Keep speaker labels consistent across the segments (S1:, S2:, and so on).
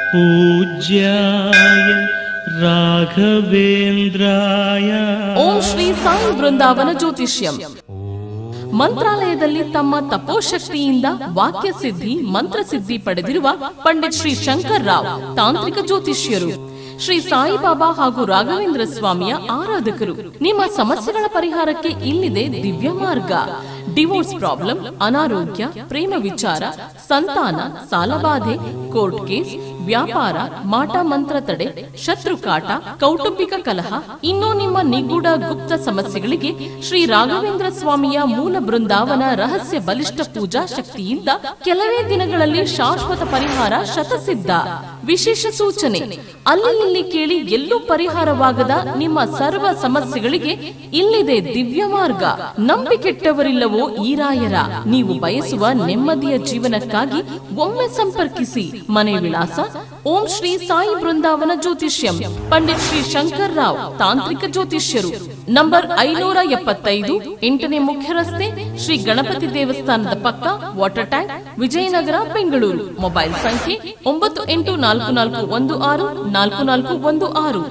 S1: पूज्याय राघवेन्द्राय
S2: ಓಂ ಶ್ರೀ ಸಾಯಿ ಬೃಂದಾವನ ಜ್ಯೋತಿಷ್ಯಂ ಮಂತ್ರಾಲಯದಲ್ಲಿ ತಮ್ಮ ತಪೋಶಕ್ತಿಯಿಂದ ವಾಕ್ಯ ಸಿದ್ಧಿ ಮಂತ್ರಸಿದ್ಧಿ ಪಡೆದಿರುವ ಪಂಡಿತ್ ಶ್ರೀ ಶಂಕರ್ ರಾವ್ ತಾಂತ್ರಿಕ ಜ್ಯೋತಿಷ್ಯರು ಶ್ರೀ ಸಾಯಿಬಾಬಾ ಹಾಗೂ ರಾಘವೇಂದ್ರ ಸ್ವಾಮಿಯ ಆರಾಧಕರು ನಿಮ್ಮ ಸಮಸ್ಯೆಗಳ ಪರಿಹಾರಕ್ಕೆ ಇಲ್ಲಿದೆ ದಿವ್ಯ ಮಾರ್ಗ ಡಿವೋರ್ಸ್ ಪ್ರಾಬ್ಲಮ್ ಅನಾರೋಗ್ಯ ಪ್ರೇಮ ವಿಚಾರ ಸಂತಾನ ಸಾಲಬಾಧೆ ಕೋರ್ಟ್ ಕೇಸ್ ವ್ಯಾಪಾರ ಮಾಟ ಮಂತ್ರ ತಡೆ ಶತ್ರು ಕಾಟ ಕೌಟುಂಬಿಕ ಕಲಹ ಇನ್ನೂ ನಿಮ್ಮ ನಿಗೂಢ ಗುಪ್ತ ಸಮಸ್ಯೆಗಳಿಗೆ ಶ್ರೀ ರಾಘವೇಂದ್ರ ಸ್ವಾಮಿಯ ಮೂಲ ಬೃಂದಾವನ ರಹಸ್ಯ ಬಲಿಷ್ಠ ಪೂಜಾ ಶಕ್ತಿಯಿಂದ ಕೆಲವೇ ದಿನಗಳಲ್ಲಿ ಶಾಶ್ವತ ಪರಿಹಾರ ಶತಸಿದ್ಧ ವಿಶೇಷ ಸೂಚನೆ ಅಲ್ಲಿ ಇಲ್ಲಿ ಕೇಳಿ ಎಲ್ಲೂ ಪರಿಹಾರವಾಗದ ನಿಮ್ಮ ಸರ್ವ ಸಮಸ್ಯೆಗಳಿಗೆ ಇಲ್ಲಿದೆ ದಿವ್ಯ ಮಾರ್ಗ ನಂಬಿಕೆಟ್ಟವರಿಲ್ಲವೋ ಈ ರಾಯರ ನೀವು ಬಯಸುವ ನೆಮ್ಮದಿಯ ಜೀವನಕ್ಕಾಗಿ ಒಮ್ಮೆ ಸಂಪರ್ಕಿಸಿ ಮನೆ ವಿಳಾಸ ಓಂ ಶ್ರೀ ಸಾಯಿ ಬೃಂದಾವನ ಜ್ಯೋತಿಷ್ಯಂ ಪಂಡಿತ್ ಶ್ರೀ ಶಂಕರ್ ರಾವ್ ತಾಂತ್ರಿಕ ಜ್ಯೋತಿಷ್ಯರು ನಂಬರ್ ಐನೂರ ಎಪ್ಪತ್ತೈದು ಎಂಟನೇ ಮುಖ್ಯ ರಸ್ತೆ ಶ್ರೀ ಗಣಪತಿ ದೇವಸ್ಥಾನದ ಪಕ್ಕ water tank Vijayanagara Bengaluru mobile ಸಂಖ್ಯೆ ಒಂಬತ್ತು ಎಂಟು ನಾಲ್ಕು ನಾಲ್ಕು ಒಂದು ಆರು ನಾಲ್ಕು ನಾಲ್ಕು ಒಂದು ಆರು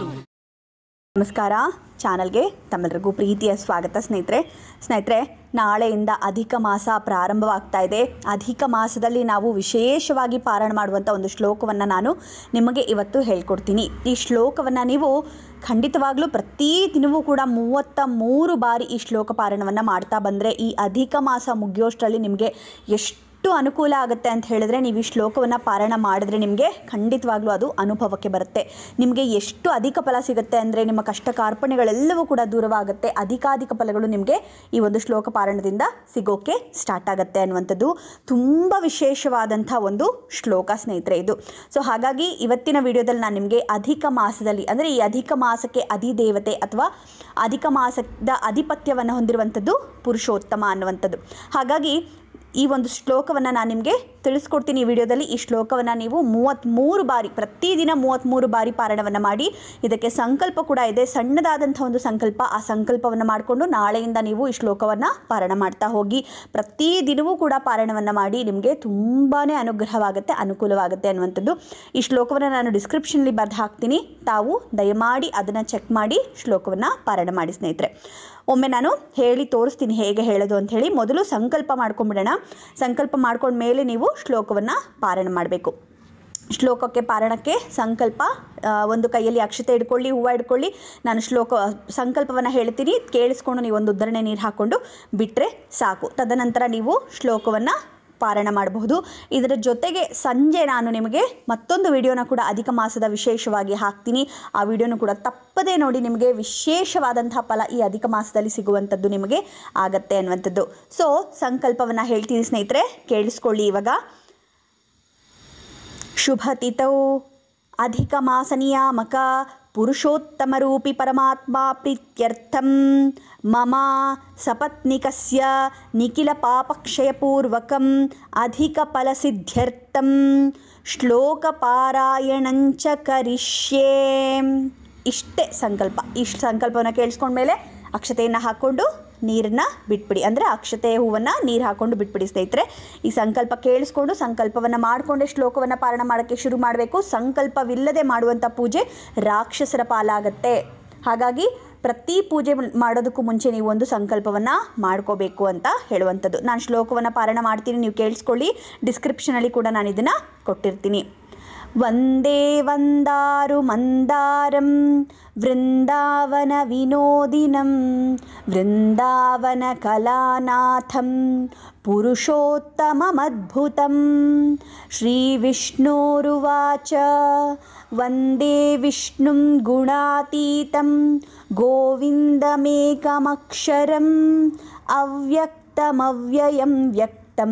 S3: ನಮಸ್ಕಾರ ಚಾನಲ್ಗೆ ತಮ್ಮೆಲ್ಲರಿಗೂ ಪ್ರೀತಿಯ ಸ್ವಾಗತ ಸ್ನೇಹಿತರೆ ಸ್ನೇಹಿತರೆ ನಾಳೆಯಿಂದ ಅಧಿಕ ಮಾಸ ಪ್ರಾರಂಭವಾಗ್ತಾ ಇದೆ ಅಧಿಕ ಮಾಸದಲ್ಲಿ ನಾವು ವಿಶೇಷವಾಗಿ ಪಾರಾಯಣ ಮಾಡುವಂಥ ಒಂದು ಶ್ಲೋಕವನ್ನು ನಾನು ನಿಮಗೆ ಇವತ್ತು ಹೇಳ್ಕೊಡ್ತೀನಿ ಈ ಶ್ಲೋಕವನ್ನು ನೀವು ಖಂಡಿತವಾಗ್ಲೂ ಪ್ರತಿ ದಿನವೂ ಕೂಡ ಮೂವತ್ತ ಮೂರು ಬಾರಿ ಈ ಶ್ಲೋಕ ಪಾರಾಯಣವನ್ನು ಮಾಡ್ತಾ ಬಂದರೆ ಈ ಅಧಿಕ ಮಾಸ ಮುಗಿಯೋಷ್ಟರಲ್ಲಿ ನಿಮಗೆ ಎಷ್ಟು ಎಷ್ಟು ಅನುಕೂಲ ಆಗುತ್ತೆ ಅಂತ ಹೇಳಿದ್ರೆ ನೀವು ಈ ಶ್ಲೋಕವನ್ನು ಪಾರಾಯಣ ಮಾಡಿದ್ರೆ ನಿಮಗೆ ಖಂಡಿತವಾಗ್ಲೂ ಅದು ಅನುಭವಕ್ಕೆ ಬರುತ್ತೆ ನಿಮಗೆ ಎಷ್ಟು ಅಧಿಕ ಫಲ ಸಿಗುತ್ತೆ ಅಂದರೆ ನಿಮ್ಮ ಕಷ್ಟ ಕಾರ್ಪಣ್ಯಗಳೆಲ್ಲವೂ ಕೂಡ ದೂರವಾಗುತ್ತೆ ಅಧಿಕಾಧಿಕ ಫಲಗಳು ನಿಮಗೆ ಈ ಒಂದು ಶ್ಲೋಕ ಪಾರಾಯಣದಿಂದ ಸಿಗೋಕ್ಕೆ ಸ್ಟಾರ್ಟ್ ಆಗುತ್ತೆ ಅನ್ನುವಂಥದ್ದು ತುಂಬ ವಿಶೇಷವಾದಂಥ ಒಂದು ಶ್ಲೋಕ ಸ್ನೇಹಿತರೆ ಇದು ಸೊ ಹಾಗಾಗಿ ಇವತ್ತಿನ ವಿಡಿಯೋದಲ್ಲಿ ನಾನು ನಿಮಗೆ ಅಧಿಕ ಮಾಸದಲ್ಲಿ ಅಂದರೆ ಈ ಅಧಿಕ ಮಾಸಕ್ಕೆ ಅಧಿದೇವತೆ ಅಥವಾ ಅಧಿಕ ಮಾಸದ ಅಧಿಪತ್ಯವನ್ನು ಹೊಂದಿರುವಂಥದ್ದು ಪುರುಷೋತ್ತಮ ಅನ್ನುವಂಥದ್ದು ಹಾಗಾಗಿ ಈ ಒಂದು ಶ್ಲೋಕವನ್ನು ನಾನು ನಿಮಗೆ ತಿಳಿಸ್ಕೊಡ್ತೀನಿ ಈ ವಿಡಿಯೋದಲ್ಲಿ ಈ ಶ್ಲೋಕವನ್ನು ನೀವು ಮೂವತ್ತ್ಮೂರು ಬಾರಿ ಪ್ರತಿದಿನ ಮೂವತ್ತ್ಮೂರು ಬಾರಿ ಪಾರಾಯಣವನ್ನು ಮಾಡಿ ಇದಕ್ಕೆ ಸಂಕಲ್ಪ ಕೂಡ ಇದೆ ಸಣ್ಣದಾದಂಥ ಒಂದು ಸಂಕಲ್ಪ ಆ ಸಂಕಲ್ಪವನ್ನು ಮಾಡಿಕೊಂಡು ನಾಳೆಯಿಂದ ನೀವು ಈ ಶ್ಲೋಕವನ್ನು ಪಾರಾಯಣ ಮಾಡ್ತಾ ಹೋಗಿ ಪ್ರತಿ ದಿನವೂ ಕೂಡ ಪಾರಾಯಣವನ್ನು ಮಾಡಿ ನಿಮಗೆ ತುಂಬಾ ಅನುಗ್ರಹವಾಗುತ್ತೆ ಅನುಕೂಲವಾಗುತ್ತೆ ಅನ್ನುವಂಥದ್ದು ಈ ಶ್ಲೋಕವನ್ನು ನಾನು ಡಿಸ್ಕ್ರಿಪ್ಷನ್ಲಿ ಬರೆದು ಹಾಕ್ತೀನಿ ತಾವು ದಯಮಾಡಿ ಅದನ್ನು ಚೆಕ್ ಮಾಡಿ ಶ್ಲೋಕವನ್ನು ಪಾರಾಯಣ ಮಾಡಿ ಸ್ನೇಹಿತರೆ ಒಮ್ಮೆ ನಾನು ಹೇಳಿ ತೋರಿಸ್ತೀನಿ ಹೇಗೆ ಹೇಳೋದು ಅಂತ ಹೇಳಿ ಮೊದಲು ಸಂಕಲ್ಪ ಮಾಡ್ಕೊಂಬಿಡೋಣ ಸಂಕಲ್ಪ ಮಾಡ್ಕೊಂಡ ಮೇಲೆ ನೀವು ಶ್ಲೋಕವನ್ನು ಪಾರಾಯಣ ಮಾಡಬೇಕು ಶ್ಲೋಕಕ್ಕೆ ಪಾರಾಯಣಕ್ಕೆ ಸಂಕಲ್ಪ ಆ, ಒಂದು ಕೈಯಲ್ಲಿ ಅಕ್ಷತೆ ಇಟ್ಕೊಳ್ಳಿ ಹೂವು ಇಟ್ಕೊಳ್ಳಿ ನಾನು ಶ್ಲೋಕ ಸಂಕಲ್ಪವನ್ನು ಹೇಳ್ತೀನಿ ಕೇಳಿಸ್ಕೊಂಡು ನೀವು ಒಂದು ಉದ್ಧರಣೆ ನೀರು ಹಾಕ್ಕೊಂಡು ಬಿಟ್ಟರೆ ಸಾಕು ತದನಂತರ ನೀವು ಶ್ಲೋಕವನ್ನು ಪಾರಾಯಣ ಮಾಡಬಹುದು ಇದರ ಜೊತೆಗೆ ಸಂಜೆ ನಾನು ನಿಮಗೆ ಮತ್ತೊಂದು ವಿಡಿಯೋನ ಕೂಡ ಅಧಿಕ ಮಾಸದ ವಿಶೇಷವಾಗಿ ಹಾಕ್ತೀನಿ ಆ ವಿಡಿಯೋನು ಕೂಡ ತಪ್ಪದೇ ನೋಡಿ ನಿಮಗೆ ವಿಶೇಷವಾದಂತಹ ಫಲ ಈ ಅಧಿಕ ಮಾಸದಲ್ಲಿ ಸಿಗುವಂಥದ್ದು ನಿಮಗೆ ಆಗತ್ತೆ ಅನ್ನುವಂಥದ್ದು ಸೊ ಸಂಕಲ್ಪವನ್ನು ಹೇಳ್ತೀನಿ ಸ್ನೇಹಿತರೆ ಕೇಳಿಸ್ಕೊಳ್ಳಿ ಇವಾಗ ಶುಭತಿಥೌ ಅಧಿಕಮಾಸನಿಯಾಮಕ ಪುರುಷೋತ್ತಮರೂಪಿ ಪರಮಾತ್ಮ ಪ್ರೀತ್ಯರ್ಥಂ ಮಮ ಸಪತ್ನಿಕಸ್ಯ ನಿಖಿಲಪಾಪಕ್ಷಯಪೂರ್ವಕಂ ಅಧಿಕಫಲಸಿದ್ಧ್ಯರ್ಥಂ ಶ್ಲೋಕಪಾರಾಯಣಂಚ ಕರಿಷ್ಯೇ ಇಷ್ಟೇ ಸಂಕಲ್ಪ ಇಷ್ಟು ಸಂಕಲ್ಪವನ್ನು ಕೇಳಿಸ್ಕೊಂಡ್ಮೇಲೆ ಅಕ್ಷತೆಯನ್ನು ಹಾಕ್ಕೊಂಡು ನೀರನ್ನು ಬಿಟ್ಬಿಡಿ ಅಂದರೆ ಅಕ್ಷತೆ ಹೂವನ್ನು ನೀರು ಹಾಕ್ಕೊಂಡು ಬಿಟ್ಬಿಡಿ ಸ್ನೇಹಿತರೆ ಈ ಸಂಕಲ್ಪ ಕೇಳಿಸ್ಕೊಂಡು ಸಂಕಲ್ಪವನ್ನು ಮಾಡಿಕೊಂಡೇ ಶ್ಲೋಕವನ್ನು ಪಾರಾಯಣ ಮಾಡೋಕ್ಕೆ ಶುರು ಮಾಡಬೇಕು ಸಂಕಲ್ಪವಿಲ್ಲದೆ ಮಾಡುವಂಥ ಪೂಜೆ ರಾಕ್ಷಸರ ಪಾಲಾಗತ್ತೆ ಹಾಗಾಗಿ ಪ್ರತಿ ಪೂಜೆ ಮಾಡೋದಕ್ಕೂ ಮುಂಚೆ ನೀವು ಒಂದು ಸಂಕಲ್ಪವನ್ನು ಮಾಡ್ಕೋಬೇಕು ಅಂತ ಹೇಳುವಂಥದ್ದು ನಾನು ಶ್ಲೋಕವನ್ನು ಪಾರಾಯಣ ಮಾಡ್ತೀನಿ ನೀವು ಕೇಳಿಸ್ಕೊಳ್ಳಿ ಡಿಸ್ಕ್ರಿಪ್ಷನಲ್ಲಿ ಕೂಡ ನಾನು ಇದನ್ನು ಕೊಟ್ಟಿರ್ತೀನಿ ವಂದೇ ವಂದಾರು ಮಂದಾರಂ ವೃಂದಾವನ ವಿನೋದಿನಂ ವೃಂದಾವನ ಕಲಾನಾಥಂ ಪುರುಷೋತ್ತಮಮದ್ಭುತಂ ಶ್ರೀವಿಷ್ಣೋರುವಾಚ ವಂದೇ ವಿಷ್ಣುಂ ಗುಣಾತೀತಂ ಗೋವಿಂದಮೇಕಮಕ್ಷರಂ ಅವ್ಯಕ್ತಮವ್ಯಯಂ ವ್ಯಕ್ತಂ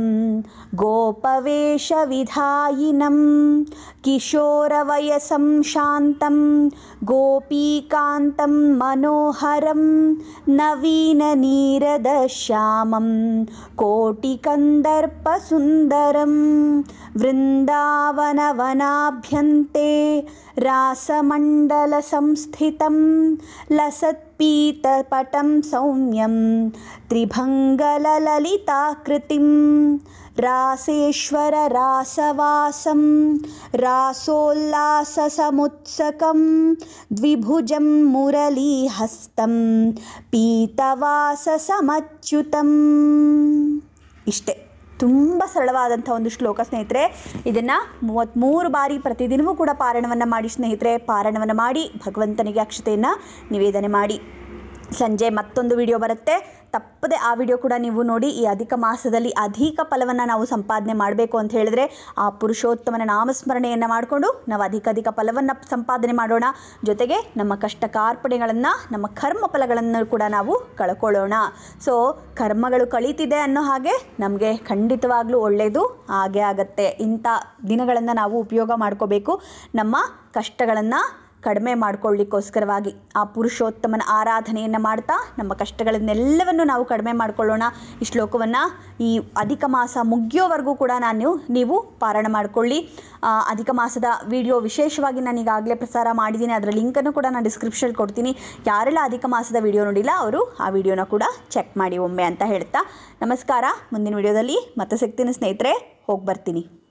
S3: गोपवेशविधायिनं किशोरवयसं शान्तं गोपीकान्तं मनोहरं नवीननीरदश्यामं कोटिकन्दर्पसुन्दरं वृन्दावनवनाभ्यन्ते रासमण्डलसंस्थितं लसत् ಪೀತಪಟಂ ಸೌಮ್ಯಂ ತ್ರಿಭಂಗಲಲಿತಾಕೃತಿಂ ರಾಸೇಶ್ವರ ರಾಸವಾಸಂ ರಾಸೋಲ್ಲಾಸಸಮುತ್ಸಕಂ ದ್ವಿಭುಜಂ ಮುರಳೀಹಸ್ತಂ ಪೀತವಾಸಸಮಚ್ಯುತಂ ಇಷ್ಟೇ ತುಂಬ ಸರಳವಾದಂಥ ಒಂದು ಶ್ಲೋಕ ಸ್ನೇಹಿತರೆ ಇದನ್ನು ಮೂವತ್ತ್ಮೂರು ಬಾರಿ ಪ್ರತಿದಿನವೂ ಕೂಡ ಪಾರಾಯಣವನ್ನು ಮಾಡಿ ಸ್ನೇಹಿತರೆ ಪಾರಾಯಣವನ್ನು ಮಾಡಿ ಭಗವಂತನಿಗೆ ಅಕ್ಷತೆಯನ್ನು ನಿವೇದನೆ ಮಾಡಿ ಸಂಜೆ ಮತ್ತೊಂದು ವಿಡಿಯೋ ಬರುತ್ತೆ ತಪ್ಪದೆ ಆ ವಿಡಿಯೋ ಕೂಡ ನೀವು ನೋಡಿ ಈ ಅಧಿಕ ಮಾಸದಲ್ಲಿ ಅಧಿಕ ಫಲವನ್ನು ನಾವು ಸಂಪಾದನೆ ಮಾಡಬೇಕು ಅಂತ ಹೇಳಿದ್ರೆ ಆ ಪುರುಷೋತ್ತಮನ ನಾಮಸ್ಮರಣೆಯನ್ನು ಮಾಡಿಕೊಂಡು ನಾವು ಅಧಿಕ ಅಧಿಕ ಫಲವನ್ನು ಸಂಪಾದನೆ ಮಾಡೋಣ ಜೊತೆಗೆ ನಮ್ಮ ಕಷ್ಟ ಕಾರ್ಪಣೆಗಳನ್ನು ನಮ್ಮ ಕರ್ಮ ಫಲಗಳನ್ನು ಕೂಡ ನಾವು ಕಳ್ಕೊಳ್ಳೋಣ ಸೊ ಕರ್ಮಗಳು ಕಳೀತಿದೆ ಅನ್ನೋ ಹಾಗೆ ನಮಗೆ ಖಂಡಿತವಾಗ್ಲೂ ಒಳ್ಳೆಯದು ಹಾಗೆ ಆಗತ್ತೆ ಇಂಥ ದಿನಗಳನ್ನು ನಾವು ಉಪಯೋಗ ಮಾಡ್ಕೋಬೇಕು ನಮ್ಮ ಕಷ್ಟಗಳನ್ನು ಕಡಿಮೆ ಮಾಡ್ಕೊಳ್ಳಿಕ್ಕೋಸ್ಕರವಾಗಿ ಆ ಪುರುಷೋತ್ತಮನ ಆರಾಧನೆಯನ್ನು ಮಾಡ್ತಾ ನಮ್ಮ ಕಷ್ಟಗಳನ್ನೆಲ್ಲವನ್ನು ನಾವು ಕಡಿಮೆ ಮಾಡ್ಕೊಳ್ಳೋಣ ಈ ಶ್ಲೋಕವನ್ನು ಈ ಅಧಿಕ ಮಾಸ ಮುಗಿಯೋವರೆಗೂ ಕೂಡ ನಾನು ನೀವು ಪಾರಾಯಣ ಮಾಡಿಕೊಳ್ಳಿ ಆ, ಅಧಿಕ ಮಾಸದ ವಿಡಿಯೋ ವಿಶೇಷವಾಗಿ ನಾನು ಈಗಾಗಲೇ ಪ್ರಸಾರ ಮಾಡಿದ್ದೀನಿ ಅದರ ಲಿಂಕನ್ನು ಕೂಡ ನಾನು ಡಿಸ್ಕ್ರಿಪ್ಷನ್ ಕೊಡ್ತೀನಿ ಯಾರೆಲ್ಲ ಅಧಿಕ ಮಾಸದ ವಿಡಿಯೋ ನೋಡಿಲ್ಲ ಅವರು ಆ ವಿಡಿಯೋನ ಕೂಡ ಚೆಕ್ ಮಾಡಿ ಒಮ್ಮೆ ಅಂತ ಹೇಳ್ತಾ ನಮಸ್ಕಾರ ಮುಂದಿನ ವಿಡಿಯೋದಲ್ಲಿ ಮತ್ತೆ ಸಿಗ್ತೀನಿ ಸ್ನೇಹಿತರೆ ಹೋಗಿ ಬರ್ತೀನಿ